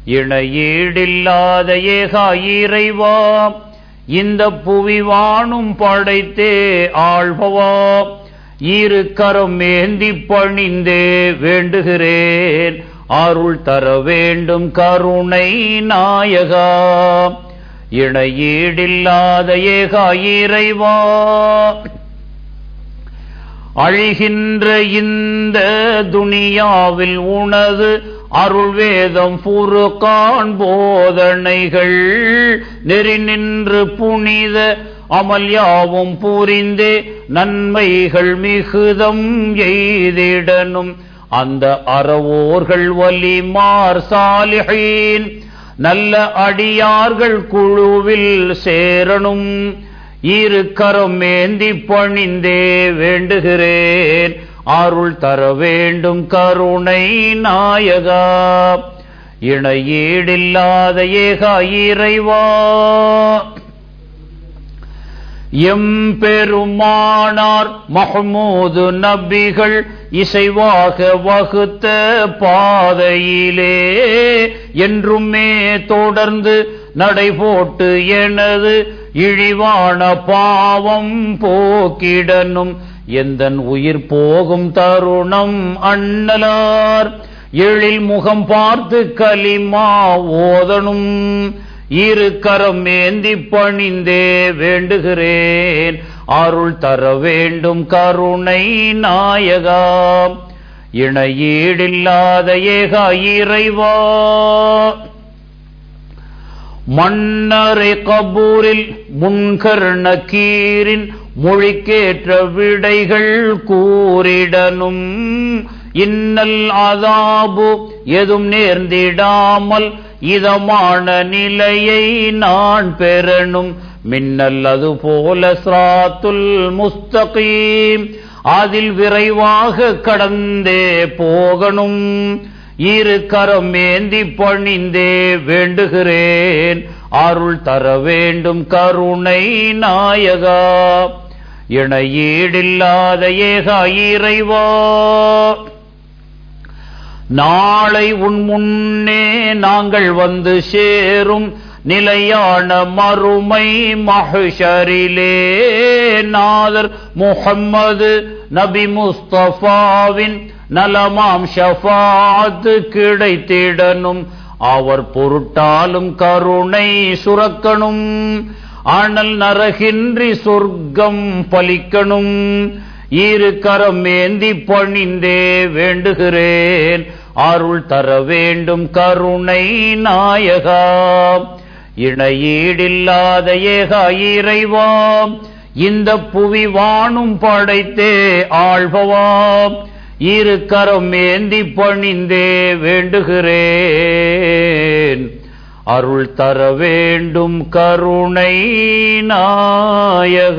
இணையீடில்லாத ஏகா இறைவா இந்த புவி வானும் படைத்தே ஆள்பவா இரு கரம் ஏந்தி பணிந்தே வேண்டுகிறேன் அருள் தர வேண்டும் கருணை நாயகா இணையீடில்லாத ஏகா இறைவா அழிகின்ற இந்த துனியாவில் உனது அருள் வேதம் புறுகான் போதனைகள் நெறி நின்று புனித அமல் யாவும் புரிந்தே நன்மைகள் மிகுதம் எய்திடனும் அந்த அறவோர்கள் வலிமார் சாலிஹீன் நல்ல அடியார்கள் குழுவில் சேரணும் இரு கரம் ஏந்தி பணிந்தே வேண்டுகிறேன் அருள் தர வேண்டும் கருணை நாயகா இணையீடில்லாத ஏகா இறைவா எம்பெருமானார் மஹமூது நபிகள் இசைவாக வகுத்த பாதையிலே என்றுமே தொடர்ந்து நடைபோட்டு எனது இழிவான பாவம் போக்கிடனும் எந்தன் உயிர் போகும் தருணம் அண்ணலார் எழில் முகம் பார்த்து கலிமா ஓதனும் இரு கரம் ஏந்தி பணிந்தே வேண்டுகிறேன் அருள் தர வேண்டும் கருணை நாயகா இணையீடில்லாத ஏகா இறைவா மன்னரை கபூரில் முன்கர் நக்கீரின் மொழிக்கேற்ற விடைகள் கூறிடனும் இன்னல் அதாபு எதும் நேர்ந்திடாமல் இதமான நிலையை நான் பெறணும் மின்னல் அது போல ஸ்ராத்துல் முஸ்தகீம் அதில் விரைவாக கடந்தே போகணும் இரு கரம் ஏந்தி பணிந்தே வேண்டுகிறேன் அருள் தர வேண்டும் கருணை நாயகா இணையீடில்லாத ஏகா இறைவா நாளை உன் முன்னே நாங்கள் வந்து சேரும் நிலையான மறுமை மஹஷரிலே நாதர் முஹம்மது நபி முஸ்தபாவின் நலமாம் ஷஃபாத்து கிடைத்திடனும் அவர் பொருட்டாலும் கருணை சுரக்கணும் அனல் நரகின்றி சொர்க்கம் பலிக்கணும் இரு கரம் ஏந்தி பணிந்தே வேண்டுகிறேன் அருள் தர வேண்டும் கருணை நாயகா இணையீடில்லாத ஏகா இறைவாம் இந்த புவி வானும் படைத்தே ஆழ்பவாம் இரு கரம் ஏந்தி பணிந்தே வேண்டுகிறேன் அருள் தர வேண்டும் கருணை நாயக